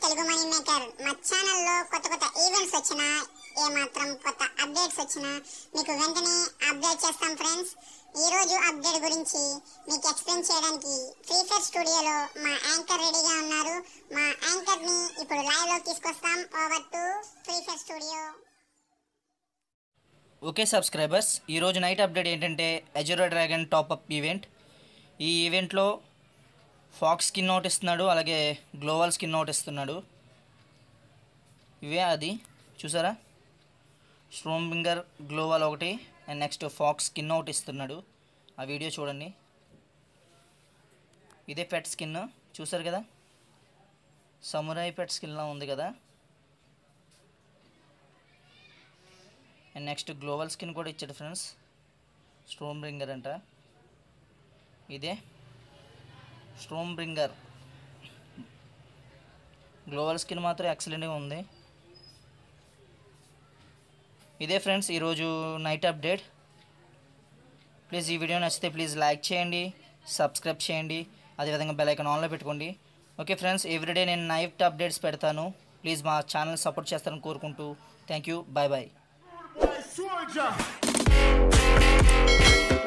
Telugu money maker మా ఛానల్లో కొత్త కొత్త ఈవెంట్స్ వచ్చినా ఏమాత్రం కొత్త అప్డేట్స్ వచ్చినా మీకు వెంటనే అప్డేట్ చేస్తాం ఫ్రెండ్స్ ఈ రోజు అప్డేట్ గురించి మీకు ఎక్స్ప్లెయిన్ చేయడానికి ఫ్రీ ఫైర్ స్టూడియోలో మా యాంకర్ రెడీగా ఉన్నారు మా యాంకర్ ని ఇప్పుడు లైవ్ లో తీసుకొస్తాం over to free fire studio okay subscribers ఈరోజు నైట్ అప్డేట్ ఏంటంటే అజురా డ్రాగన్ టాప్అప్ ఈవెంట్ ఈ ఈవెంట్లో ఫాక్స్ స్కిన్ అవుట్ ఇస్తున్నాడు అలాగే గ్లోవల్ స్కిన్ అవుట్ ఇస్తున్నాడు ఇవే అది చూసారా స్ట్రోంబింగర్ గ్లోవల్ ఒకటి and next fox skin out ఇస్తున్నాడు ఆ వీడియో చూడండి ఇదే పెట్ స్కిన్ చూసారు కదా సమురాయి పెట్ స్కిన్లా ఉంది కదా అండ్ నెక్స్ట్ గ్లోవల్ స్కిన్ కూడా ఇచ్చాడు ఫ్రెండ్స్ స్ట్రోమ్ బ్రింగర్ అంట ఇదే స్ట్రోమ్ బ్రింగర్ గ్లోవల్ స్కిన్ మాత్రం ఎక్సలెంట్గా ఉంది ఇదే ఫ్రెండ్స్ ఈరోజు నైట్ అప్డేట్ ప్లీజ్ ఈ వీడియో నచ్చితే ప్లీజ్ లైక్ చేయండి సబ్స్క్రైబ్ చేయండి అదేవిధంగా బెల్ ఐకాన్ ఆన్లో పెట్టుకోండి ఓకే ఫ్రెండ్స్ ఎవ్రీడే నేను నైట్ అప్డేట్స్ పెడతాను ప్లీజ్ మా ఛానల్ సపోర్ట్ చేస్తారని కోరుకుంటూ thank you bye bye Soldier.